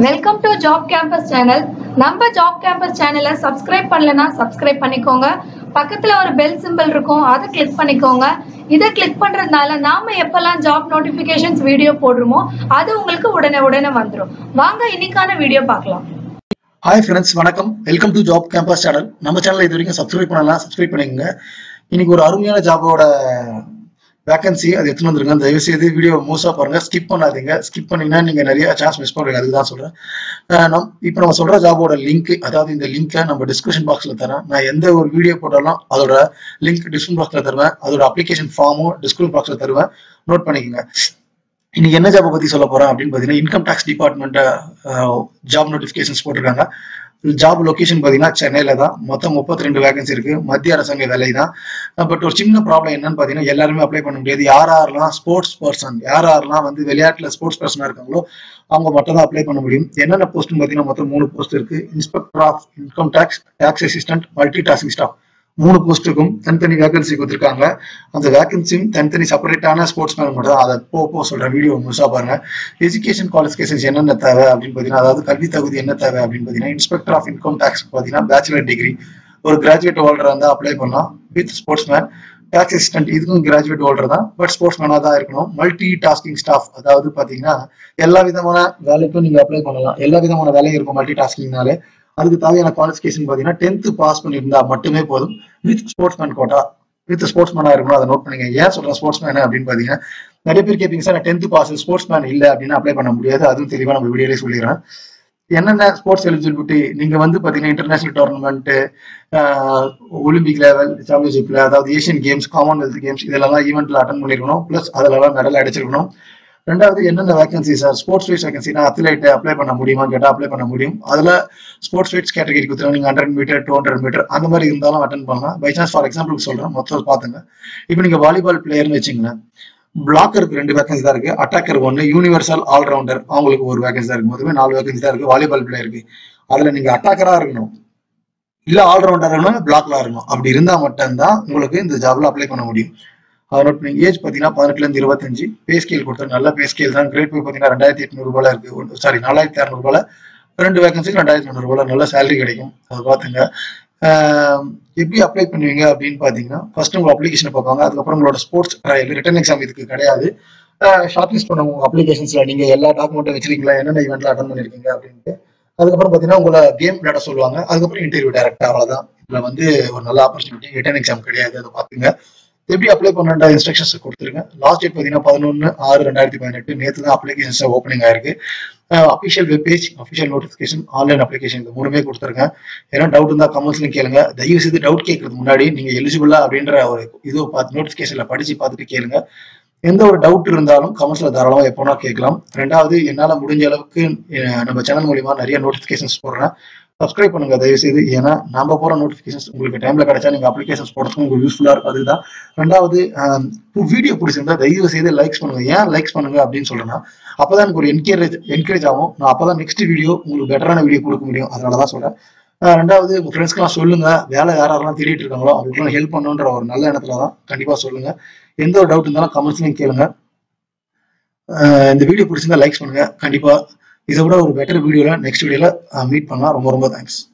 welcome to job campus channel நம்ம job campus சேனலை subscribe பண்ணலனா சப்ஸ்கிரைப் பண்ணிக்கோங்க பக்கத்துல ஒரு பெல் சிம்பிள் இருக்கும் அதை கிளிக் பண்ணிக்கோங்க இதை கிளிக் பண்றதுனால நாம எப்பெல்லாம் ஜாப் நோட்டிபிகேஷன்ஸ் வீடியோ போடுறோமோ அது உங்களுக்கு உடனே உடனே வந்துடும் வாங்க இன்னைக்கான வீடியோ பார்க்கலாம் ஹாய் ஃப்ரெண்ட்ஸ் வணக்கம் welcome to job campus channel நம்ம சேனல் இது வரைக்கும் சப்ஸ்கிரைப் பண்ணலாம் சப்ஸ்கிரைப் பண்ணிக்கோங்க இன்னைக்கு ஒரு அருமையான ஜாபோட வேகன்சி அது எடுத்துன்னு வந்துருங்க தயவு செய்து வீடியோ மோஸ்டா பாருங்க ஸ்கிப் பண்ணாதீங்க ஸ்கிப் பண்ணீங்கன்னா நீங்க நிறைய சான்ஸ் மிஸ் பண்ணுவீங்க அதுக்கு தான் சொல்றேன் அஹ் நம் இப்போ நம்ம சொல்ற ஜாபோட லிங்க் அதாவது இந்த லிங்கை நம்ம டிஸ்கிரிப்ஷன் பாக்ஸ்ல தரேன் நான் எந்த ஒரு வீடியோ போட்டாலும் அதோட லிங்க் டிஸ்கிரிப்ஷன் பாக்ஸ்ல தருவேன் அதோட அப்ளிகேஷன் ஃபார்மும் டிஸ்கிரிப்ஷன் பாக்ஸ்ல தருவேன் நோட் பண்ணிக்கோங்க இன்னைக்கு என்ன ஜாப் பத்தி சொல்ல போறேன் அப்படின்னு பாத்தீங்கன்னா income tax department job notifications போட்டிருக்காங்க ஜாப் லொகேஷன் பாத்தீங்கன்னா சென்னையில தான் மொத்தம் முப்பத்தி ரெண்டு வேகன்சி இருக்கு மத்திய அரசாங்க வேலை தான் பட் ஒரு சின்ன ப்ராப்ளம் என்னன்னு பாத்தீங்கன்னா எல்லாருமே அப்ளை பண்ண முடியாது யார் யாரெல்லாம் ஸ்போர்ட்ஸ் பர்சன் யார் யாரெல்லாம் வந்து விளையாட்டுல ஸ்போர்ட்ஸ் பர்சனா இருக்காங்களோ அவங்க மட்டும் தான் அப்ளை பண்ண முடியும் என்னென்ன போஸ்ட்னு பாத்தீங்கன்னா மொத்தம் மூணு போஸ்ட் இருக்கு inspector of income tax tax assistant multi tasking staff மூணு போஸ்ட்டுக்கும் தனித்தனி வேகன்சி கொடுத்துருக்காங்க அந்த வேகன்சியும் தனித்தனி செப்பரேட்டான ஸ்போர்ட்ஸ் மேன் மட்டும் தான் அதை போ போ சொல்ற வீடியோ முழுசா பாருங்க எஜுகேஷன் குவாலிஃபிகேஷன்ஸ் என்னென்ன தேவை அப்படின்னு பார்த்தீங்கன்னா அதாவது கல்வி தகுதி என்ன தேவை அப்படின்னு பார்த்தீங்கன்னா இன்ஸ்பெக்டர் ஆஃப் இன்கம் டேக்ஸ் பார்த்தீங்கன்னா பேச்சுலர் டிகிரி ஒரு கிராஜுவேட் ஹோல்டர் இருந்தால் அப்ளை பண்ணலாம் with sportsman tax assistant இதுக்கும் கிராஜுவேட் ஹோல்டர் தான் பட் ஸ்போர்ட்ஸ் மேனாக தான் இருக்கணும் மல்டி டாஸ்கிங் ஸ்டாஃப் அதாவது பார்த்தீங்கன்னா எல்லா விதமான வேலைக்கும் நீங்க அப்ளை பண்ணலாம் எல்லா விதமான வேலையும் இருக்கும் மல்டி டாஸ்கிங்னாலே அதுக்கு தேவையான குவாலிஃபிகேஷன் பார்த்தீங்கன்னா டென்த்து பாஸ் பண்ணியிருந்தா மட்டுமே போதும் with sportsman quota with ஸ்போர்ட்ஸ் மேனா இருக்கணும் அதை நோட் பண்ணுங்க ஏன் சொல்றேன் ஸ்போர்ட்ஸ் மேன் அப்படின்னு பாத்தீங்கன்னா நிறைய பேர் கேட்பீங்க sir tenth pass sportsman இல்ல அப்படின்னு அப்ளை பண்ண முடியாது அதுவும் தெளிவா நம்ம வீடியோலே சொல்லிடுறேன் என்னென்ன ஸ்போர்ட்ஸ் எலிஜிபிலிட்டி நீங்க வந்து பாத்தீங்கன்னா இன்டர்நேஷனல் டோர்னமெண்ட் ஒலிம்பிக் லெவல் சாம்பியன்ஷிப்ல அதாவது ஏஷியன் கேம்ஸ் காமன்வெல்த் கேம்ஸ் இதெல்லாம் ஈவெண்ட்ல அட்டன் பண்ணிருக்கணும் பிளஸ் அதெல்லாம் மெடல் அடிச்சிருக்கணும் ரெண்டாவது என்னென்ன vacancy sir sports wise vacancy நான் அத்லைட் அப்ளை பண்ண முடியுமா கேட்டா அப்ளை பண்ண முடியும் அதுல ஸ்போர்ட்ஸ் வைட்ஸ் கேட்டகரி கொடுத்துருங்க நீங்க hundred meter two hundred meter அந்த மாதிரி இருந்தாலும் அட்டன் பண்ணலாம் பை சான்ஸ் ஃபார் எக்ஸாம்பிள் சொல்றேன் மொத்தம் பாத்துங்க இப்போ நீங்க வாலிபால் பிளேயர்னு வச்சுங்களேன் பிளாக்கருக்கு ரெண்டு வேகன்சி தான் இருக்கு அட்டாக்கர் ஒன்னு யூனிவர்சல் ஆல்ரவுண்டர் அவங்களுக்கு ஒரு வேகன்சி தான் இருக்கு மொத்தமே நாலு வேகன்சி தான் இருக்கு வாலிபால் பிளேயருக்கு அதுல நீங்க அட்டாக்கரா இருக்கணும் இல்ல ஆல்ரவுண்டர் இருக்கணும் பிளாக்ல இருக்கணும் அப்படி இருந்தா மட்டும்தான் உங்களுக்கு இந்த ஜாப்ல அப்ளை பண்ண முடியும் அதை நோட் பண்ணி ஏஜ் பார்த்தீங்கன்னா பதினெட்டுல இருந்து இருபத்தஞ்சு பே ஸ்கேல் கொடுத்தா நல்ல பே ஸ்கேல் தான் கிரேட் பே பார்த்தீங்கன்னா ரெண்டாயிரத்தி எட்நூறு ரூபாய் இருக்கு சாரி நாலாயிரத்தி அறுநூறு ரூபாய் ரெண்டு வேகன்சிக்கு ரெண்டாயிரத்தி ஐநூறு ரூபாய் நல்ல சேலரி கிடைக்கும் அதை பார்த்துங்க எப்படி அப்ளை பண்ணுவீங்க அப்படின்னு பார்த்தீங்கன்னா ஃபர்ஸ்ட் உங்க அப்ளிகேஷன் பார்ப்பாங்க அதுக்கப்புறம் உங்களோட ஸ்போர்ட்ஸ் ட்ரையல் ரிட்டன் எக்ஸாம் இதுக்கு கிடையாது ஷார்ட் லிஸ்ட் பண்ண உங்க அப்ளிகேஷன்ஸ்ல நீங்க எல்லா டாக்குமெண்ட்டும் வச்சிருக்கீங்களா என்னென்ன ஈவெண்ட்ல அட்டன் பண்ணிருக்கீங்க அப்படின்ட்டு அதுக்கப்புறம் பார்த்தீங்கன்னா உங்களை கேம் விளையாட சொல்லுவாங்க அதுக்கப்புறம் இன்டர்வியூ டேரக்டா அவ்வளவுதான் இதுல வந்து ஒரு நல்ல ஆப்பர்ச்சுனிட்டி ரிட்டன் எக்ஸாம் கிடையாது அதை பார்த்துங்க எப்படி அப்ளை பண்ண இன்ஸ்ட்ரக்ஷன்ஸ் கொடுத்துருங்க லாஸ்ட் டேட் பார்த்தீங்கன்னா பதினொன்று ஆறு ரெண்டாயிரத்தி பதினெட்டு நேற்று தான் அப்ளிகேஷன்ஸ் ஓப்பனிங் ஆயிருக்கு official web page official notification online application இது மூணுமே கொடுத்துருங்க ஏன்னா டவுட் இருந்தால் கமெண்ட்ஸ்லையும் கேளுங்க தயவு செய்து டவுட் கேட்கறதுக்கு முன்னாடி நீங்க எலிஜிபிளா அப்படின்ற ஒரு இது பார்த்து நோட்டிஃபிகேஷன்ல படிச்சு பார்த்துட்டு கேளுங்க எந்த ஒரு டவுட் இருந்தாலும் கமெண்ட்ஸ்ல தாராளமாக எப்போனா கேட்கலாம் ரெண்டாவது என்னால் முடிஞ்ச அளவுக்கு நம்ம சேனல் மூலியமா நிறைய நோட்டிஃபிகேஷன்ஸ் போடுறேன் சப்ஸ்கிரைப் பண்ணுங்க தயவு செய்து ஏன்னா நம்ம போற நோட்டிபிகேஷன்ஸ் உங்களுக்கு டைம்ல கிடைச்சா நீங்க அப்ளிகேஷன்ஸ் போடுறதுக்கு உங்களுக்கு யூஸ்ஃபுல்லா இருக்கும் அதுதான் ரெண்டாவது வீடியோ பிடிச்சிருந்தா தயவு செய்து லைக்ஸ் பண்ணுங்க ஏன் லைக்ஸ் பண்ணுங்க அப்படின்னு சொல்றேன்னா அப்பதான் எனக்கு ஒரு என்கரேஜ் என்கரேஜ் ஆகும் நான் அப்பதான் நெக்ஸ்ட் வீடியோ உங்களுக்கு பெட்டரான வீடியோ கொடுக்க முடியும் அதனாலதான் சொல்றேன் ரெண்டாவது உங்க ஃப்ரெண்ட்ஸ்க்கெல்லாம் சொல்லுங்க வேலை யார் யாரெல்லாம் தேடிட்டு இருக்காங்களோ அவங்களுக்குலாம் ஹெல்ப் பண்ணுன்ற ஒரு நல்ல எண்ணத்துல தான் கண்டிப்பா சொல்லுங்க எந்த ஒரு டவுட் இருந்தாலும் கமெண்ட்ஸ்லையும் கேளுங்க இந்த வீடியோ பிடிச்சிருந்தா லைக்ஸ் பண்ணுங்க கண்டிப்பா இதை விட ஒரு பெட்டர் வீடியோல நெக்ஸ்ட் வீடியோல மீட் பண்ணலாம் ரொம்ப ரொம்ப தேங்க்ஸ்